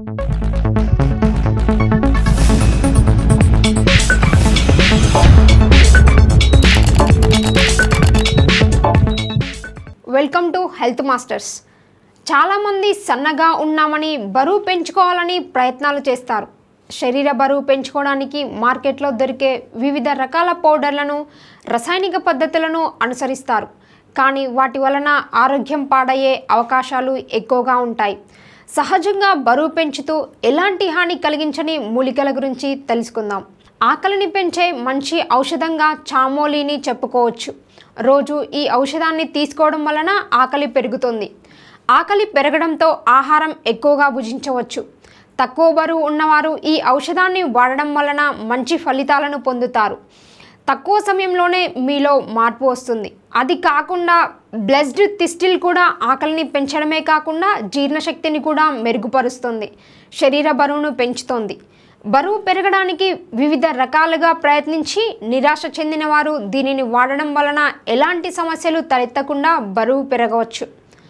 welcome to health masters చాలామంది సన్నగా ఉన్నామని బరువు పెంచుకోవాలని ప్రయత్నాలు చేస్తారు శరీర బరువు పెంచుకోవడానికి మార్కెట్లో దొరికే వివిధ రకాల పౌడర్లను రసాయనిక పద్ధతులను అనుసరిస్తారు కానీ వాటి వలన ఆరోగ్యం పాడయ్యే అవకాశాలు ఎక్కువగా ఉంటాయి సహజంగా బరువు పెంచుతూ ఎలాంటి హాని కలిగించని మూలికల గురించి తెలుసుకుందాం ఆకలిని పెంచే మంచి ఔషధంగా చామోలీని చెప్పుకోవచ్చు రోజు ఈ ఔషధాన్ని తీసుకోవడం వలన ఆకలి పెరుగుతుంది ఆకలి పెరగడంతో ఆహారం ఎక్కువగా భుజించవచ్చు తక్కువ బరువు ఉన్నవారు ఈ ఔషధాన్ని వాడడం వలన మంచి ఫలితాలను పొందుతారు తక్కువ సమయంలోనే మీలో మార్పు వస్తుంది అది కాకుండా బ్లెస్డ్ తిస్టిల్ కూడా ఆకలిని పెంచడమే కాకుండా జీర్ణశక్తిని కూడా మెరుగుపరుస్తుంది శరీర బరువును పెంచుతుంది బరువు పెరగడానికి వివిధ రకాలుగా ప్రయత్నించి నిరాశ చెందిన వారు దీనిని వాడడం వలన ఎలాంటి సమస్యలు తలెత్తకుండా బరువు పెరగవచ్చు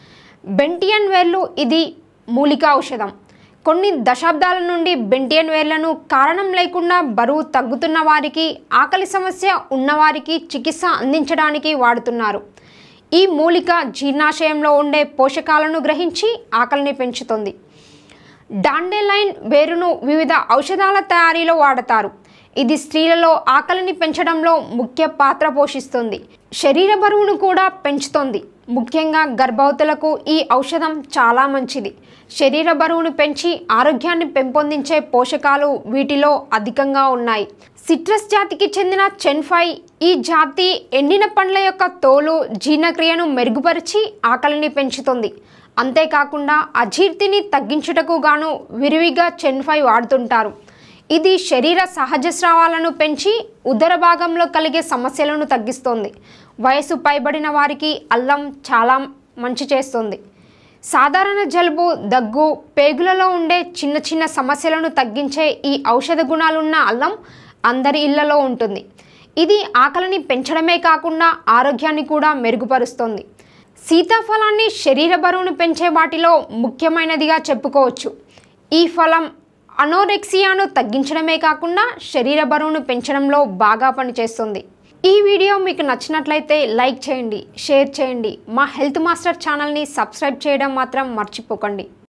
బెంటియన్ వేర్లు ఇది మూలిక ఔషధం కొన్ని దశాబ్దాల నుండి బెంటియన్ వేర్లను కారణం లేకుండా బరువు తగ్గుతున్న వారికి ఆకలి సమస్య ఉన్నవారికి చికిత్స అందించడానికి వాడుతున్నారు ఈ మూలిక జీర్ణాశయంలో ఉండే పోషకాలను గ్రహించి ఆకలిని పెంచుతుంది డాండెలైన్ వేరును వివిధ ఔషధాల తయారీలో వాడతారు ఇది స్త్రీలలో ఆకలిని పెంచడంలో ముఖ్య పాత్ర పోషిస్తుంది శరీర బరువును కూడా పెంచుతుంది ముఖ్యంగా గర్భవతులకు ఈ ఔషధం చాలా మంచిది శరీర బరువును పెంచి ఆరోగ్యాన్ని పెంపొందించే పోషకాలు వీటిలో అధికంగా ఉన్నాయి సిట్రస్ జాతికి చెందిన చెన్ఫై ఈ జాతి ఎండిన పండ్ల యొక్క తోలు జీర్ణక్రియను మెరుగుపరిచి ఆకలిని పెంచుతుంది అంతేకాకుండా అజీర్తిని తగ్గించుటకు గాను విరివిగా చెన్ఫై వాడుతుంటారు ఇది శరీర సహజ స్రావాలను పెంచి ఉదర భాగంలో కలిగే సమస్యలను తగ్గిస్తుంది వయసు పైబడిన వారికి అల్లం చాలా మంచి చేస్తుంది సాధారణ జలుబు దగ్గు పేగులలో ఉండే చిన్న చిన్న సమస్యలను తగ్గించే ఈ ఔషధ గుణాలున్న అల్లం అందరి ఇళ్లలో ఉంటుంది ఇది ఆకలిని పెంచడమే కాకుండా ఆరోగ్యాన్ని కూడా మెరుగుపరుస్తుంది సీతాఫలాన్ని శరీర బరువును పెంచే వాటిలో ముఖ్యమైనదిగా చెప్పుకోవచ్చు ఈ ఫలం అనోరెక్సియాను తగ్గించడమే కాకుండా శరీర బరువును పెంచడంలో బాగా పనిచేస్తుంది ఈ వీడియో మీకు నచ్చినట్లయితే లైక్ చేయండి షేర్ చేయండి మా హెల్త్ మాస్టర్ ఛానల్ని సబ్స్క్రైబ్ చేయడం మాత్రం మర్చిపోకండి